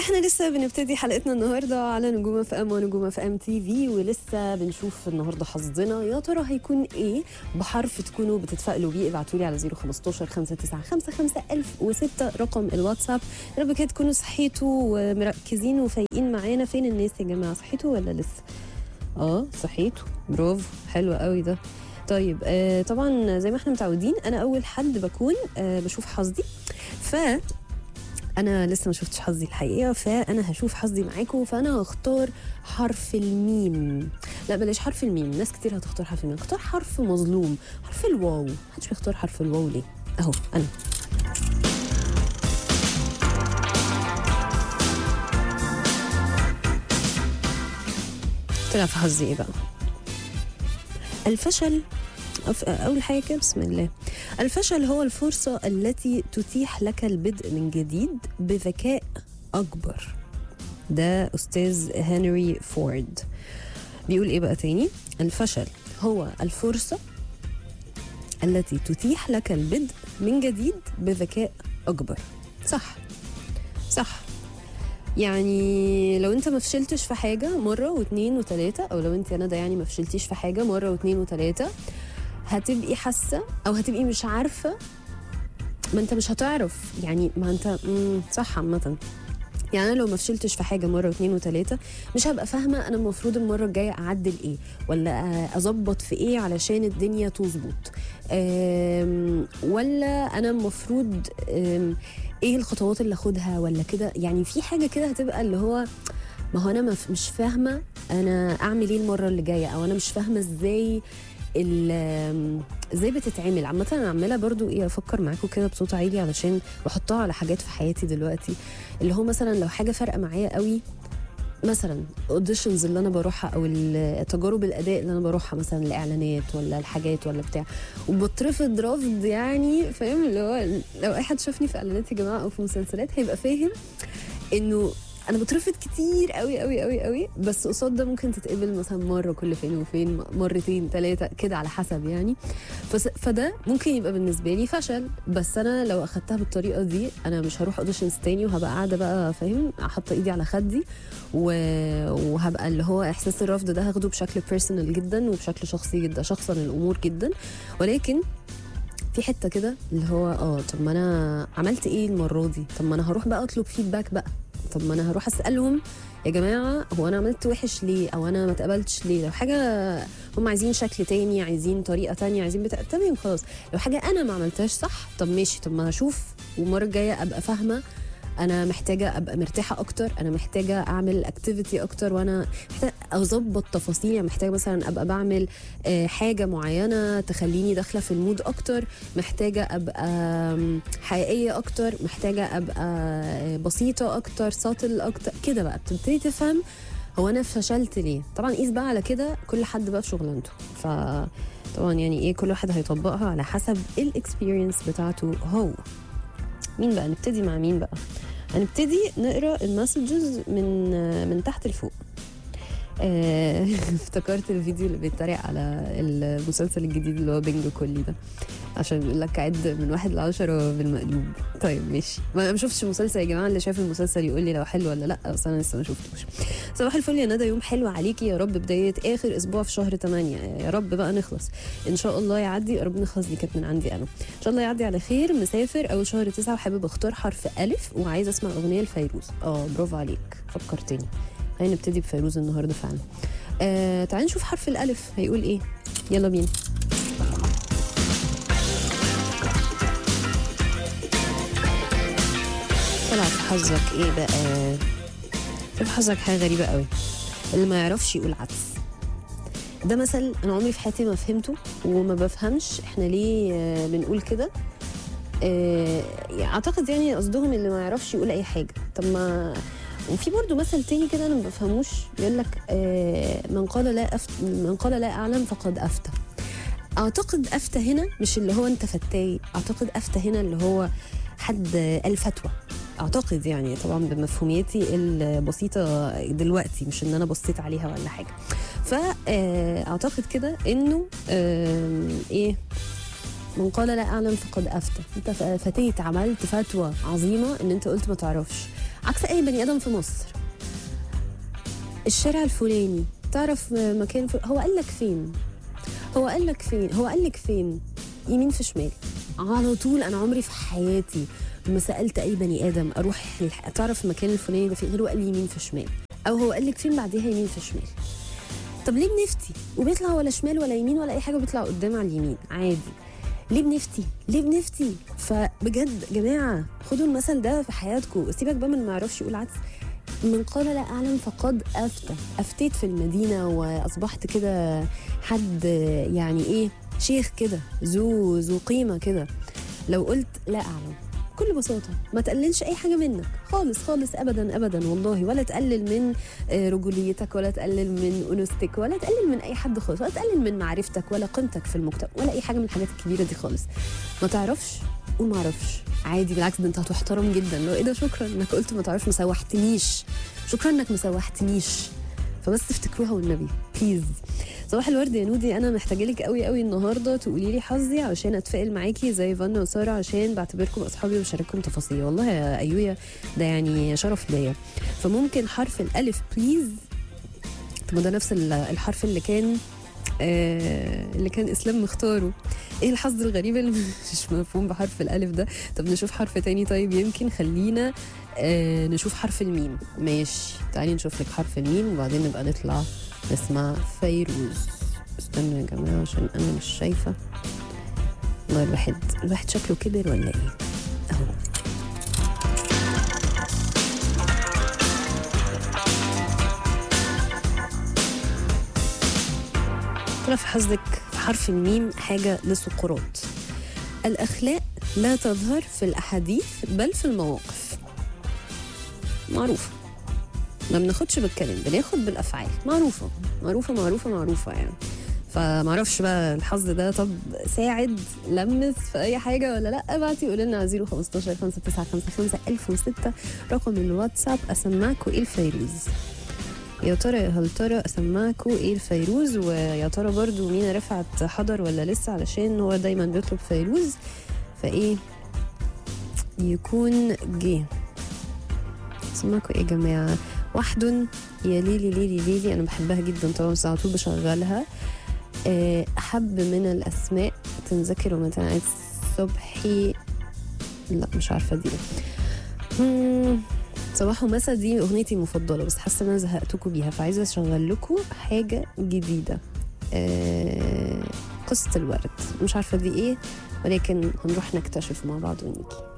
احنا لسه بنبتدي حلقتنا النهارده على نجوم اف ام ونجوم اف ام تي في ولسه بنشوف النهارده حظنا يا ترى هيكون ايه بحرف تكونوا بتتفائلوا بيه ابعتوا لي على 015 595 1006 رقم الواتساب يا رب كده تكونوا صحيتوا ومركزين وفايقين معانا فين الناس يا جماعه صحيتوا ولا لسه اه صحيتوا برافو حلو قوي ده طيب آه طبعا زي ما احنا متعودين انا اول حد بكون آه بشوف حظي ف انا لسه ما شفتش حظي الحقيقه فانا هشوف حظي معاكم فانا هختار حرف الميم لا بلاش حرف الميم ناس كتير هتختار حرف الميم اختار حرف مظلوم حرف الواو محدش بيختار حرف الواو ليه اهو انا طلع في حظي ايه بقى الفشل أف- أول حاجة كده بسم الله الفشل هو الفرصة التي تتيح لك البدء من جديد بذكاء أكبر ده أستاذ هنري فورد بيقول إيه بقى تاني الفشل هو الفرصة التي تتيح لك البدء من جديد بذكاء أكبر صح صح يعني لو انت ما فشلتش في حاجة مرة واثنين وثلاثة او لو انت يا ندى يعني ما فشلتيش في حاجة مرة واثنين وثلاثة هتبقي حاسة او هتبقي مش عارفة ما انت مش هتعرف يعني ما انت مم، صح عامة يعني انا لو ما فشلتش في حاجه مره واثنين وثلاثه مش هبقى فاهمه انا المفروض المره الجايه اعدل ايه ولا اظبط في ايه علشان الدنيا تظبط أم، ولا انا المفروض أم، ايه الخطوات اللي اخدها ولا كده يعني في حاجه كده هتبقى اللي هو ما هو انا مف- مش فاهمه انا اعمل ايه المره اللي جايه او انا مش فاهمه ازاي ال- ازاي بتتعمل عامة انا عمالة برضو ايه افكر معاكم كده بصوت عالي علشان بحطها على حاجات في حياتي دلوقتي اللي هو مثلا لو حاجة فارقة معايا قوي مثلا اوديشنز اللي انا بروحها او ال- تجارب الاداء اللي انا بروحها مثلا الاعلانات ولا الحاجات ولا بتاع وبترفض رفض يعني فاهم اللي هو لو اي حد شافني في اعلانات يا جماعه او في مسلسلات هيبقى فاهم انه انا بترفض كتير قوي قوي قوي قوي بس قصاد ده ممكن تتقبل مثلا مره كل فين وفين مرتين ثلاثه كده على حسب يعني فس فده ممكن يبقى بالنسبه لي فشل بس انا لو اخدتها بالطريقه دي انا مش هروح اوديشنز تاني وهبقى قاعده بقى فاهم حاطه ايدي على خدي و... وهبقى اللي هو احساس الرفض ده هاخده بشكل بيرسونال جدا وبشكل شخصي جدا شخصا الامور جدا ولكن في حته كده اللي هو اه طب ما انا عملت ايه المره دي طب ما انا هروح بقى اطلب فيدباك بقى طب ما انا هروح اسالهم يا جماعه هو انا عملت وحش ليه او انا ما اتقبلتش ليه لو حاجه هم عايزين شكل تاني عايزين طريقه تانية عايزين بتاع تمام خلاص لو حاجه انا ما عملتهاش صح طب ماشي طب ما هشوف والمره الجايه ابقى فاهمه انا محتاجه ابقى مرتاحه اكتر انا محتاجه اعمل اكتيفيتي اكتر وانا محتاجه اظبط تفاصيل يعني محتاجه مثلا ابقى بعمل آه، حاجه معينه تخليني داخله في المود اكتر محتاجه ابقى آم، حقيقيه اكتر محتاجه ابقى آه، بسيطه اكتر ساطل اكتر كده بقى بتبتدي تفهم هو انا فشلت ليه طبعا قيس بقى على كده كل حد بقى في شغلانته ف طبعا يعني ايه كل واحد هيطبقها على حسب الاكسبيرينس بتاعته هو مين بقى نبتدي مع مين بقى هنبتدي نقرا المسجز من من تحت لفوق آه، افتكرت الفيديو اللي بيتريق على المسلسل الجديد اللي هو بينجو كلي ده عشان بيقول لك عد من واحد لعشرة بالمقلوب طيب ماشي ما انا ما شفتش المسلسل يا جماعه اللي شاف المسلسل يقول لي لو حلو ولا لا بس انا لسه ما شفتوش صباح الفل يا ندى يوم حلو عليكي يا رب بدايه اخر اسبوع في شهر 8 يا رب بقى نخلص ان شاء الله يعدي يا رب نخلص دي كانت من عندي انا ان شاء الله يعدي على خير مسافر اول شهر تسعة وحابب اختار حرف الف وعايزه اسمع اغنيه لفيروز اه برافو عليك فكرتني خلينا نبتدي بفيروز النهارده فعلا آه تعالي نشوف حرف الالف هيقول ايه يلا بينا طلع في حظك ايه بقى في حظك حاجه غريبه قوي اللي ما يعرفش يقول عدس ده مثل انا عمري في حياتي ما فهمته وما بفهمش احنا ليه آه، بنقول كده آه، اعتقد يعني قصدهم اللي ما يعرفش يقول اي حاجه طب ما وفي برضو مثل تاني كده انا ما بفهموش بيقول لك آه، من قال لا أفت من قال لا اعلم فقد افتى اعتقد افتى هنا مش اللي هو انت فتاي اعتقد افتى هنا اللي هو حد قال فتوى اعتقد يعني طبعا بمفهوميتي البسيطه دلوقتي مش ان انا بصيت عليها ولا حاجه فاعتقد كده انه آم، ايه من قال لا اعلم فقد افتى انت ف- فتيت عملت فتوى عظيمه ان انت قلت ما تعرفش عكس اي بني ادم في مصر الشارع الفلاني تعرف مكان فل... هو قال لك فين هو قال لك فين هو قال لك فين يمين في شمال على طول انا عمري في حياتي ما سالت اي بني ادم اروح الح- تعرف المكان الفلاني ده فين غير هو قال لي يمين في شمال او هو قال لك فين بعديها يمين في شمال طب ليه بنفتي وبيطلع ولا شمال ولا يمين ولا اي حاجه بيطلع قدام على اليمين عادي ليه بنفتي ليه بنفتي فبجد جماعه خدوا المثل ده في حياتكم سيبك بقى من ما يعرفش يقول عكس من قال لا اعلم فقد افتى افتيت في المدينه واصبحت كده حد يعني ايه شيخ كده ذو ذو قيمه كده لو قلت لا اعلم بكل بساطه ما تقللش اي حاجه منك خالص خالص ابدا ابدا والله ولا تقلل من آه، رجوليتك ولا تقلل من انوثتك ولا تقلل من اي حد خالص ولا تقلل من معرفتك ولا قيمتك في المجتمع ولا اي حاجه من الحاجات الكبيره دي خالص ما تعرفش قول ما اعرفش عادي بالعكس ده انت هتحترم جدا لو ايه ده شكرا انك قلت ما تعرفش ما سوحتنيش شكرا انك ما سوحتنيش فبس تفتكروها والنبي بليز صباح الورد يا نودي انا محتاجه لك قوي قوي النهارده تقولي لي حظي عشان اتفائل معاكي زي فانا وساره عشان بعتبركم اصحابي وبشارككم تفاصيلي والله يا ايويا ده يعني شرف ليا فممكن حرف الالف بليز طب ما ده نفس ال- الحرف اللي كان آه اللي كان اسلام مختاره ايه الحظ الغريب اللي مش مفهوم بحرف الالف ده طب نشوف حرف تاني طيب يمكن خلينا آه نشوف حرف الميم ماشي تعالي نشوف لك حرف الميم وبعدين نبقى نطلع نسمع فيروز استنوا يا جماعه عشان انا مش شايفه والله الواحد الواحد شكله كبر ولا ايه اهو طلع في حظك في حرف الميم حاجة لسقراط الأخلاق لا تظهر في الأحاديث بل في المواقف معروفة ما بناخدش بالكلام بناخد بالأفعال معروفة معروفة معروفة معروفة يعني فمعرفش بقى الحظ ده طب ساعد لمس في اي حاجه ولا لا ابعتي قولي لنا 015 5955 1006 رقم الواتساب اسمعكوا ايه الفيروز يا ترى يا هل ترى اسمعكوا ايه الفيروز ويا ترى برضو مين رفعت حضر ولا لسه علشان هو دايما بيطلب فيروز فايه يكون جه اسمعكوا ايه يا جماعه وحد يا ليلي ليلي ليلي انا بحبها جدا طبعا بس على طول بشغلها آه، احب من الاسماء تنذكر متاع الصبحي لا مش عارفه دي مم، صباح ومسا دي اغنيتي المفضله بس حاسه ان انا زهقتكم بيها فعايزه اشغل لكم حاجه جديده آه، قصه الورد مش عارفه دي ايه ولكن هنروح نكتشف مع بعض ونيجي